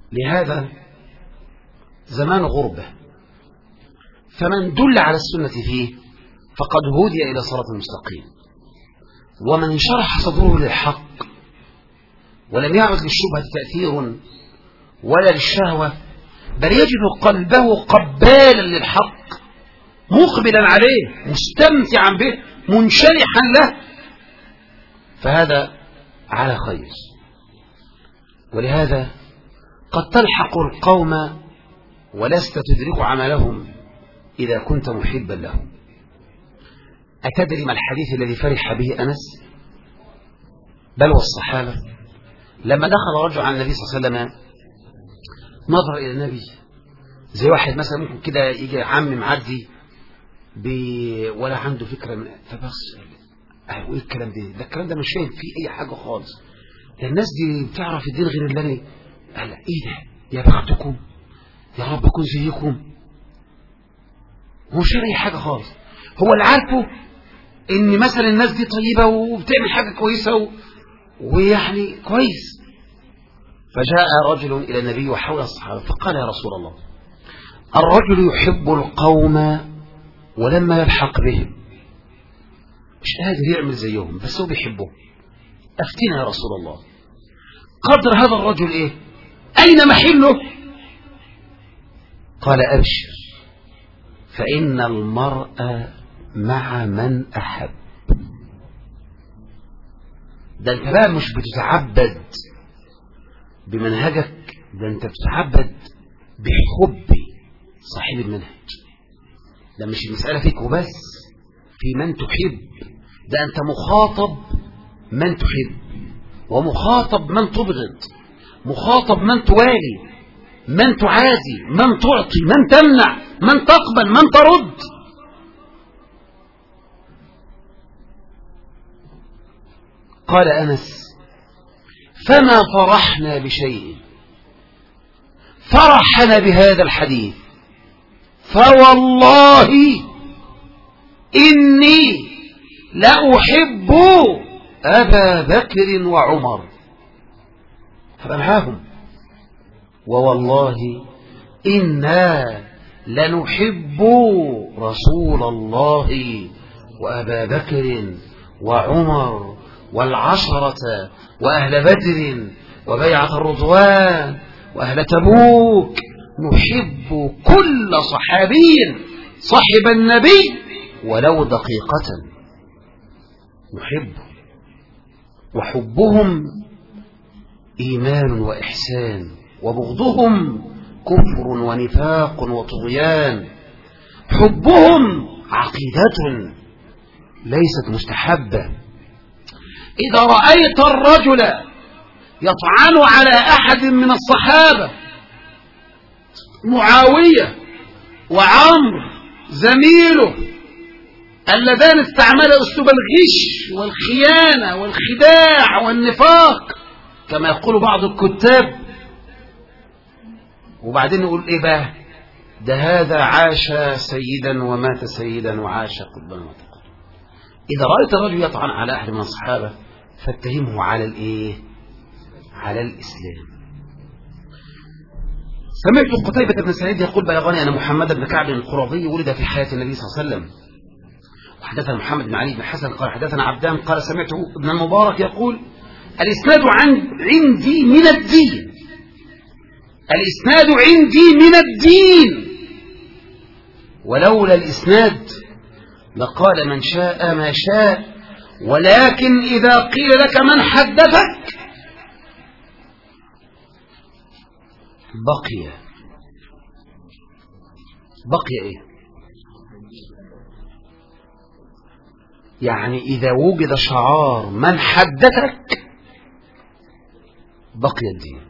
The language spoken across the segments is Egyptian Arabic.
لهذا زمان غربة فمن دل على السنة فيه فقد هدي إلى صراط المستقيم ومن شرح صدره للحق ولم يعد للشبهة تأثير ولا للشهوة بل يجد قلبه قبالا للحق مقبلا عليه مستمتعا به منشرحا له فهذا على خير ولهذا قد تلحق القوم ولست تدرك عملهم إذا كنت محبا لهم أتدري ما الحديث الذي فرح به أنس بل والصحابة لما دخل رجل على النبي صلى الله عليه وسلم نظر إلى النبي زي واحد مثلا ممكن كده يجي عم معدي ولا عنده فكرة من فبص ايه الكلام ده ده الكلام ده مش فاهم فيه اي حاجة خالص ده الناس دي بتعرف الدين غير اللي انا قال ايه ده يا بختكم يا رب اكون زيكم هو مش اي حاجة خالص هو اللي عارفه ان مثلا الناس دي طيبة وبتعمل حاجة كويسة و... ويعني كويس فجاء رجل إلى النبي وحول الصحابة فقال يا رسول الله الرجل يحب القوم ولما يلحق بهم مش قادر يعمل زيهم بس هو بيحبهم أفتنا يا رسول الله قدر هذا الرجل إيه أين محله قال أبشر فإن المرء مع من أحب ده انت بقى مش بتتعبد بمنهجك ده انت بتتعبد بحب صاحب المنهج ده مش المسألة فيك وبس في من تحب ده أنت مخاطب من تحب ومخاطب من تبغض مخاطب من توالي من تعادي من تعطي من تمنع من تقبل من ترد قال أنس فما فرحنا بشيء فرحنا بهذا الحديث فوالله إني لأحب أبا بكر وعمر هبقى معاهم ووالله إنا لنحب رسول الله وأبا بكر وعمر والعشرة وأهل بدر وبيعة الرضوان وأهل تبوك نحب كل صحابي صحب النبي ولو دقيقة نحب وحبهم إيمان وإحسان وبغضهم كفر ونفاق وطغيان حبهم عقيدة ليست مستحبة إذا رأيت الرجل يطعن على أحد من الصحابة معاوية وعمر زميله اللذان استعمل أسلوب الغش والخيانة والخداع والنفاق كما يقول بعض الكتاب وبعدين نقول إيه بقى ده هذا عاش سيدا ومات سيدا وعاش قطبا وتقطبا إذا رأيت الرجل يطعن على أحد من الصحابة فاتهمه على الإيه على الإسلام سمعت قتيبة بن سعيد يقول بلغني أن محمد بن كعب القرظي ولد في حياة النبي صلى الله عليه وسلم وحدثنا محمد بن علي بن حسن قال حدثنا عبدان قال سمعت ابن المبارك يقول الإسناد عن عندي من الدين الإسناد عندي من الدين ولولا الإسناد لقال من شاء ما شاء ولكن إذا قيل لك من حدثك بقي بقي ايه يعني اذا وجد شعار من حدثك بقي الدين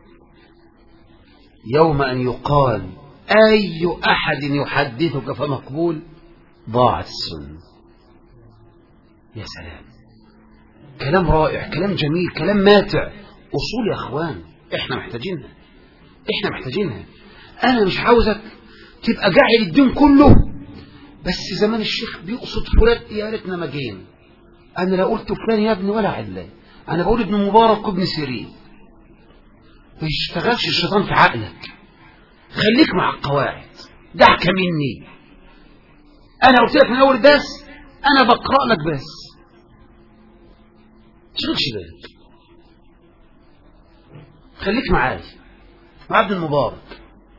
يوم ان يقال اي احد يحدثك فمقبول ضاعت السنه يا سلام كلام رائع كلام جميل كلام ماتع اصول يا اخوان احنا محتاجينها احنا محتاجينها انا مش عاوزك تبقى جاعل الدين كله بس زمان الشيخ بيقصد فلان يا ريتنا ما جينا انا لا قلت فلان يا ابني ولا علان انا بقول ابن مبارك وابن سيرين ما يشتغلش الشيطان في عقلك خليك مع القواعد دعك مني انا قلت لك من اول درس انا بقرا لك بس تشغلش بالك خليك معايا مع عبد المبارك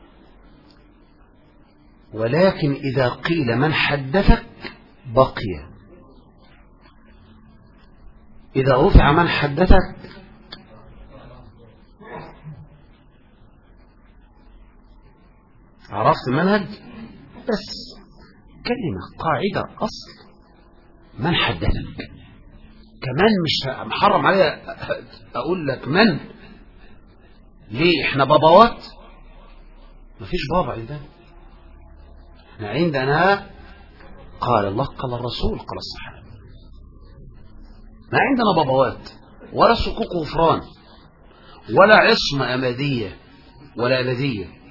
ولكن إذا قيل من حدثك بقي إذا رفع من حدثك عرفت المنهج بس كلمة قاعدة أصل من حدثك كمان مش محرم عليا أقول لك من ليه احنا باباوات مفيش بابا عندنا احنا عندنا قال الله قال الرسول قال الصحابة ما عندنا باباوات ولا صكوك غفران ولا عصمة أمادية ولا أبدية